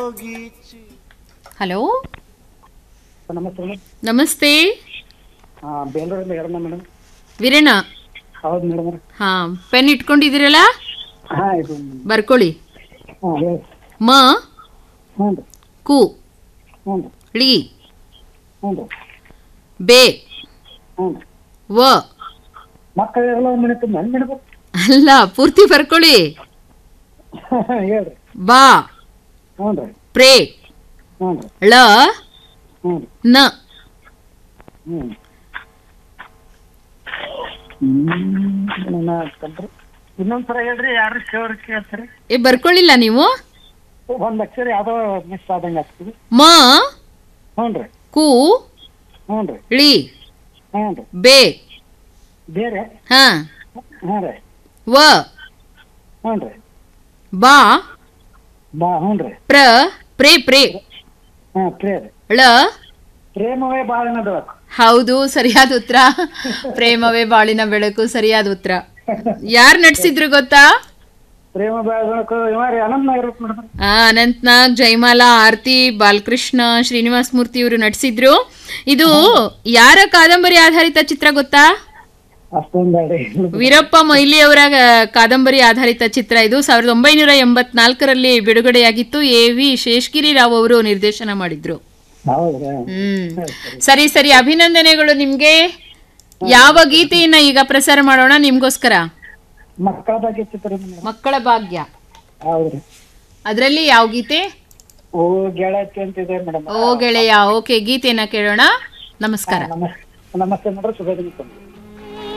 hello ನಮಸ್ತೆ madam ನಮಸ್ತೆ ಹಾಂ ಬೇಲೂರಿಂದ ಎರಡನೇ ಮೇಡಮ್ ವೀರಣ್ಣ ಹೌದು ಮೇಡಮ್ ಹಾ ಪೆನ್ ಇಟ್ಕೊಂಡಿದ್ದೀರಲ್ಲ ಹಾಂ ಇದು ಬರ್ಕೊಳ್ಳಿ ಹಾಂ ಹೇಳಿ ಮ ಹ್ಞೂ ರೀ ಕು ಹ್ಞೂ ರೀ ಳಿ ಹ್ಞೂ ರೀ ಬೇ ಹ್ಞೂ ರೀ ವ ಮಕ್ಕಳೆಲ್ಲ ಒಂದು ಮಿನಿಟ್ ನನ್ನ ಮೇಡಮ್ ಅಲ್ಲ ಪೂರ್ತಿ ಬರ್ಕೊಳ್ಳಿ ಹೇಳ್ರಿ ಬಾ ಹ್ಞೂ ರೀ ಪ್ರೇ ಹ್ಞೂ ರೀ ಳ ಹ್ಞೂ ರೀ ನ ಹ್ಞೂ ಹ್ಞೂ ಕಂಡ್ರಿ ಇನ್ನೊಂದ್ಸಲ ಹೇಳ್ರಿ ಯಾರು ಕೇಳ್ರಿ ಕೇಳ್ತಾರೆ ಏ ಬರ್ಕೊಳ್ಳಿಲ್ಲ ನೀವು ಒಂದು ಅಕ್ಷರ ಯಾವುದೋ ಮಿಸ್ ಆದಂಗೆ ಆಗ್ತದೆ ಮ ಹ್ಞೂ ರೀ ಕು ಹ್ಞೂ ರೀ ಳಿ ಹ್ಞೂ ರೀ ಬೇ ಬೇರೆ ಹಾ ಹ್ಞೂ ರೀ ವ ಹ್ಞೂ ರೀ ಬಾ ಬಾ ಹ್ಞೂ ರೀ ಪ್ರ ಪ್ರೇ ಪ್ರೇ ಹಾಂ ಪ್ರೇ ರೀ ಳ ಪ್ರೇಮವೇ ಬಾಳಿನ ಬೆಳಕು ಹೌದು ಸರಿಯಾದ ಉತ್ತರ ಪ್ರೇಮವೇ ಬಾಳಿನ ಬೆಳಕು ಸರಿಯಾದ ಉತ್ತರ ಯಾರು ನಡ್ಸಿದ್ರು ಗೊತ್ತಾ ಪ್ರೇಮ ಬೆಳಕು ಇವ ರೀ ಅನಂತ ಇರುತ್ತೆ ಮೇಡಮ್ ಆ, ಅನಂತ್ ನಾಗ್ ಜಯಮಾಲಾ ಆರತಿ ಬಾಲಕೃಷ್ಣ ಶ್ರೀನಿವಾಸ ಮೂರ್ತಿ ಇವರು ನಟಿಸಿದ್ರು ಇದು ಯಾರ ಕಾದಂಬರಿ ಆಧಾರಿತ ಚಿತ್ರ ಗೊತ್ತಾ ಅಷ್ಟೊಂದು ಬೇಡ ವೀರಪ್ಪ ಮೊಯ್ಲಿ ಅವರ ಕಾದಂಬರಿ ಆಧಾರಿತ ಚಿತ್ರ ಇದು ಸಾವಿರದ ಒಂಬೈನೂರ ಎಂಬತ್ನಾಲ್ಕರಲ್ಲಿ ಬಿಡುಗಡೆಯಾಗಿತ್ತು ಎ ವಿ ಶೇಷಗಿರಿ ರಾವ್ ಅವರು ನಿರ್ದೇಶನ ಮಾಡಿದ್ರು ಹೌದ್ರಾ ಹ್ಮ್ ಸರಿ ಸರಿ ಅಭಿನಂದನೆಗಳು ನಿಮ್ಗೆ ಯಾವ ಗೀತೆಯನ್ನ ಈಗ ಪ್ರಸಾರ ಮಾಡೋಣ ನಿಮ್ಗೋಸ್ಕರ ಮಕ್ಕಳ ಬಗ್ಗೆ ಚಿತ್ರ ಮೇಡಮ್ ಮಕ್ಕಳ ಭಾಗ್ಯ ಹೌದ್ರಿ ಅದರಲ್ಲಿ ಯಾವ ಗೀತೆ ಓ ಗೆಳತಿ ಅಂತಿದೆ ಮೇಡಮ್ ಓ ಗೆಳೆಯ ಓಕೆ ಗೀತೆಯನ್ನ ಕೇಳೋಣ ನಮಸ್ಕಾರ ನಮಸ್ತೆ ನಮಸ್ತೆ ಮೇಡಮ್ ಶುಭ ದಿನ